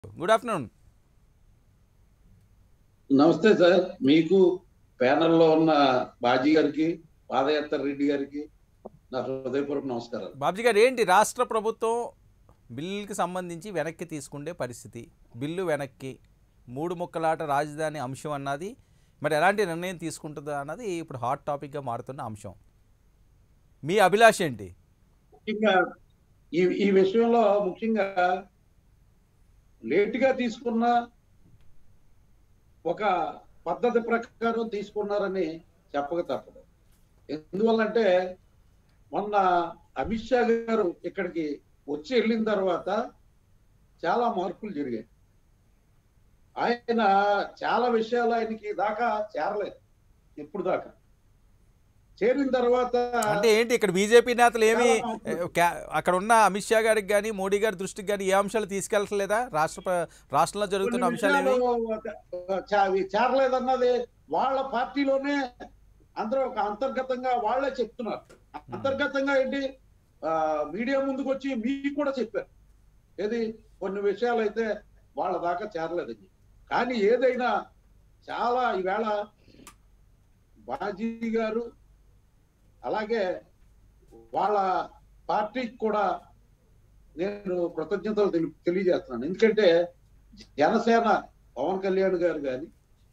Good afternoon నమస్తే sir మీకు ప్యానెల్లో ఉన్న బాజీ గారికి పాదయాత్ర రెడ్డి గారికి నా హృదయపూర్వక నమస్కారాలు బాబ్జీ గారు ఏంటి రాష్ట్ర ప్రభుత్వం బిల్లుకి సంబంధించి వెనక్కి తీసుకుండే పరిస్థితి బిల్లు వెనక్కి మూడు ముక్కలాట రాజధాని అంశం అన్నది మరి ఎలాంటి నిర్ణయం తీసుకుంటుందా అన్నది ఇప్పుడు హాట్ టాపిక్గా మారుతున్న అంశం మీ అభిలాష ఏంటి ముఖ్యంగా ఈ ఈ విషయంలో ముఖ్యంగా లేట్ గా తీసుకున్న ఒక పద్ధతి ప్రకారం తీసుకున్నారని చెప్పక తప్పదు ఎందువల్లంటే మొన్న అమిత్ షా గారు ఇక్కడికి వచ్చి వెళ్ళిన తర్వాత చాలా మార్పులు జరిగాయి ఆయన చాలా విషయాలు ఆయనకి దాకా చేరలేదు ఇప్పుడు దాకా చేరిన తర్వాత అంటే ఏంటి ఇక్కడ బీజేపీ నేతలు ఏమి ఏ, క్యా- అక్కడ ఉన్న అమిత్ షా గారికి కానీ మోడీ గారి దృష్టికి కానీ ఏ అంశాలు తీసుకెళ్తలేదా రాష్ట్ర ప్ర- రాష్ట్రంలో జరుగుతున్న కొన్ని అంశాలు ఏమి విషయాలు చా- అవి చేరలేదన్నది వాళ్ళ పార్టీలోనే అందరూ ఒక అంతర్గతంగా వాళ్ళే చెప్తున్నారు అంతర్గతంగా ఏంటి ఆ, మీడియా ముందుకు వచ్చి మీకు కూడా చెప్పారు ఏది కొన్ని విషయాలు అయితే వాళ్ళ దాకా చేరలేదని కానీ ఏదైనా చాలా ఈవేళ బాజీ గారు అలాగే వాళ్ళ పార్టీకి కూడా నేను కృతజ్ఞతలు తెలి- తెలియజేస్తున్నాను ఎందుకంటే జనసేన పవన్ కళ్యాణ్ గారు కానీ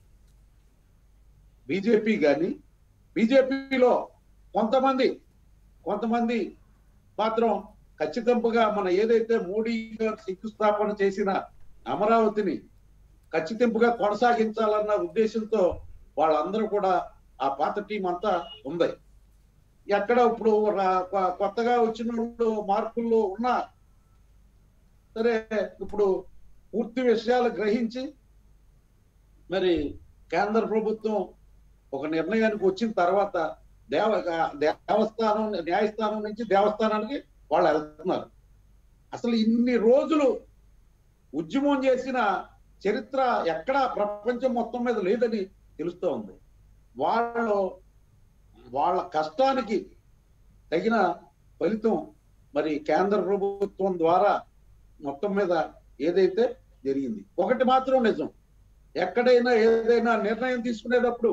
బీజేపీ కానీ బీజేపీలో కొంతమంది కొంతమంది మాత్రం ఖచ్చితంగా మన ఏదైతే మోడీ గారు శంకుస్థాపన చేసిన అమరావతిని ఖచ్చితంగా కొనసాగించాలన్న ఉద్దేశంతో వాళ్ళందరూ కూడా ఆ పాత టీం అంతా ఉంది ఎక్కడ ఇప్పుడు రా- కొ- కొత్తగా వచ్చిన వాళ్ళు మార్పుల్లో ఉన్నా సరే ఇప్పుడు పూర్తి విషయాలు గ్రహించి మరి కేంద్ర ప్రభుత్వం ఒక నిర్ణయానికి వచ్చిన తర్వాత దేవ దేవస్థానం న్యాయస్థానం నుంచి దేవస్థానానికి వాళ్ళు వెళ్తున్నారు అసలు ఇన్ని రోజులు ఉద్యమం చేసిన చరిత్ర ఎక్కడా ప్రపంచం మొత్తం మీద లేదని తెలుస్తూ ఉంది వాళ్ళు వాళ్ళ కష్టానికి తగిన ఫలితం మరి కేంద్ర ప్రభుత్వం ద్వారా మొత్తం మీద ఏదైతే జరిగింది ఒకటి మాత్రం నిజం ఎక్కడైనా ఏదైనా నిర్ణయం తీసుకునేటప్పుడు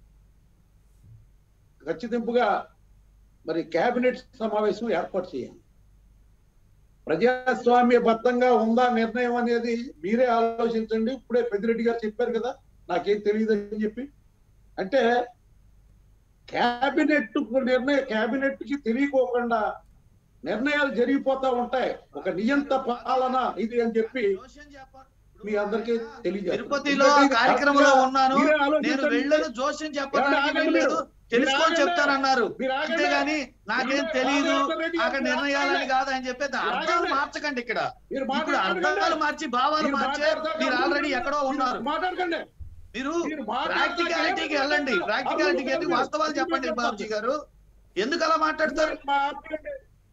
ఖచ్చితంగా మరి కేబినెట్ సమావేశం ఏర్పాటు చేయాలి ప్రజాస్వామ్యబద్ధంగా ఉందా నిర్ణయం అనేది మీరే ఆలోచించండి ఇప్పుడే పెద్దిరెడ్డి గారు చెప్పారు కదా నాకేం తెలియదు అని చెప్పి అంటే కేబినెట్ నిర్ణయం కేబినెట్ కి తెలియకోకుండా నిర్ణయాలు జరిగిపోతా ఉంటాయి ఒక నియంత పాలన ఇది అని చెప్పి మీ అందరికీ తెలియజేస్తాను. తిరుపతిలో ఎందుకంటే కార్యక్రమంలో ఉన్నాను మీరే నేను ఆలోచించండి. వెళ్ళను జోస్యం చెప్పడానికి ఆగండి వెళ్ళలేదు మీరు. తెలుసుకొని ఆగండి. చెప్తానన్నారు మీరు ఆగండి. అంతేగాని నాకేం మీరు తెలియదు ఆగండి. అక్కడ నిర్ణయాలని కాదు అని చెప్పేది మీరు అర్థాలు ఆగండి. మార్చకండి ఇక్కడ మీరు ఇప్పుడు మాట్లాడకండి. అర్థాలు మార్చి భావాలు మీరు మార్చే మాట్లాడకండి. మీరు ఆల్రెడీ ఎక్కడో ఉన్నారు మీరు మాట్లాడకండి మీరు మీరు మాట్లాడకండి. ప్రాక్టికాలిటీకి వెళ్ళండి ప్రాక్టికాలిటీకి వెళ్ళి అర్థం వాస్తవాలు కాదు. చెప్పండి బాబుజీ గారు ఎందుకు అలా మాట్లాడతారు మాట్లాడండి.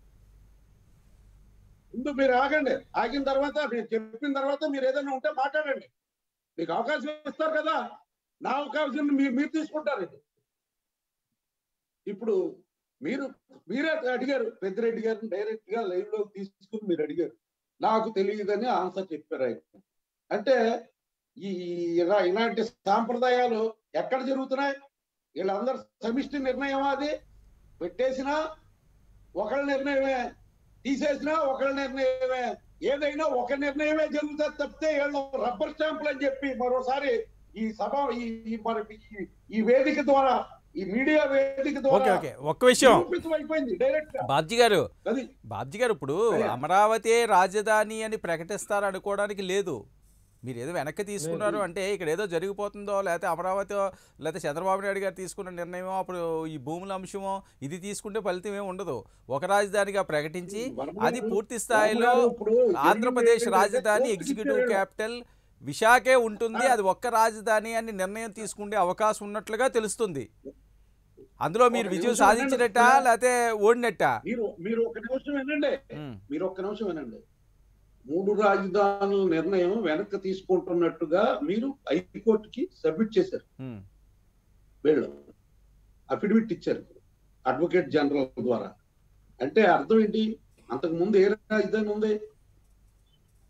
ముందు మీరు ఆగండి ఆగిన తర్వాత మీరు చెప్పిన తర్వాత మీరు ఏదైనా ఉంటే మాట్లాడండి మీకు అవకాశం ఇస్తారు కదా నా అవకాశం మీరు మీరు తీసుకుంటారు ఇది ఇప్పుడు మీరు మీరే అడిగారు పెద్దిరెడ్డి గారిని డైరెక్ట్ గా లైవ్ లో తీసుకుని మీరు అడిగారు నాకు తెలియదని ఆన్సర్ చెప్పారు ఆయన అంటే ఈ ఇలా ఇలాంటి సాంప్రదాయాలు ఎక్కడ జరుగుతున్నాయి వీళ్ళందరూ సమిష్టి నిర్ణయం అది పెట్టేసినా ఒకళ్ళ నిర్ణయమే తీసేసినా ఒకళ్ళ నిర్ణయమే ఏదైనా ఒక నిర్ణయమే జరుగుతుంది తప్పితే వీళ్ళు రబ్బర్ స్టాంపులు అని చెప్పి మరోసారి ఈ సభ ఈ ఈ మరి ఈ- ఈ వేదిక ద్వారా ఈ మీడియా వేదిక ఓకే ద్వారా ఓకే ఒక్క విషయం నిరూపితం అయిపోయింది డైరెక్ట్ గా బాబ్జీ గారు అది బాబ్జీ గారు ఇప్పుడు అయ్యా. అమరావతి రాజధాని అని ప్రకటిస్తారు అనుకోవడానికి లేదు మీరు ఏదో వెనక్కి తీసుకున్నారు లేదు. అంటే ఇక్కడ ఏదో జరిగిపోతుందో లేకపోతే అమరావతి లేకపోతే చంద్రబాబు నాయుడు గారు తీసుకున్న నిర్ణయమో అప్పుడు ఈ భూముల అంశమో ఇది తీసుకుంటే ఫలితం ఏమి ఉండదు ఒక రాజధానిగా ప్రకటించి వర్మ అది గారు- పూర్తి స్థాయిలో వర్మ గారు ఇప్పుడు ఆంధ్రప్రదేశ్ జరిగింది రాజధాని ఏంటంటే ఎగ్జిక్యూటివ్ కోర్టుకి క్యాపిటల్ విశాఖే ఉంటుంది ఆ. అది ఒక్క రాజధాని అని నిర్ణయం తీసుకునే అవకాశం ఉన్నట్లుగా తెలుస్తుంది అందులో మీరు ఒక విజయం నిమిషం సాధించినట్టా వినండి. లేకపోతే ఓడినట్టా మీరు మీరు ఒక నిమిషం వినండి ఉమ్, మీరు ఒక్క నిమిషం వినండి మూడు రాజధానుల నిర్ణయం వెనక్కి తీసుకుంటున్నట్టుగా మీరు హైకోర్టుకి సబ్మిట్ చేశారు ఉమ్. వీళ్ళు అఫిడవిట్ ఇచ్చారు అడ్వకేట్ జనరల్ ద్వారా అంటే అర్థం ఏంటి అంతకు ముందు ఏ రాజధాని ఉంది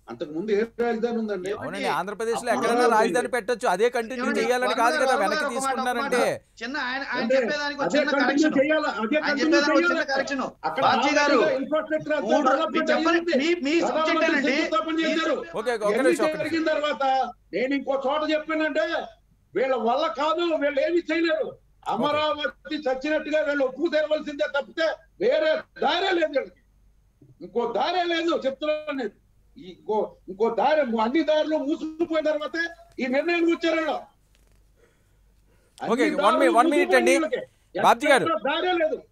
అంతకు ముందు ఏ రాజధాని ఉందండి అవునండి ఆంధ్రప్రదేశ్లో అప్పుడు ఎక్కడైనా రాజధాని పెట్టొచ్చు అదే కంటిన్యూ ఏమండి? చేయాలని వర్మ కాదు గారు, కదా వర్మ వెనక్కి గారు, ఒక మాట, ఒక తీసుకుంటున్నారంటే మాట. చిన్న ఆయన ఆయన అంటే చెప్పేదానికి ఒక అదే చిన్న కంటిన్యూ కరెక్షన్ చేయాలి అదే ఆయన కంటిన్యూ చెప్పేదానికి ఒక చిన్న చేయాలి కరెక్షన్ అక్కడ బాబ్జీ గారు ఇన్ఫ్రాస్ట్రక్చర్ అంతా మూడు డెవలప్మెంట్ మీరు చెప్పండి అయ్యింది. మీ మీ సబ్జెక్ట్ ప్రధానమంత్రి ఏనండి శంకుస్థాపన మీ చేశారు. ఓకే ఒక ఎన్ని నిమిషం ఒక నిమిషం జరిగిన తర్వాత నేను ఇంకో చోట చెప్పానంటే వీళ్ళ వల్ల కాదు వీళ్ళు ఏమి చేయలేరు అమరావతి చచ్చినట్టుగా వీళ్ళు ఒప్పు తెరవలసిందే తప్పితే వేరే దారే లేదు వీళ్ళకి ఇంకో దారే లేదు చెప్తున్నాను నేను ఇంకో ఇంకో దారి అన్ని దారులు మూసుకుపోయిన తర్వాత ఈ నిర్ణయం వచ్చారు వీళ్ళు. అన్ని ఓకే, one దారులు minute, one minute అండి. మూసుకుపోయిన వీళ్ళకి. బాబ్జీ గారు. ఎక్కడ దారే లేదు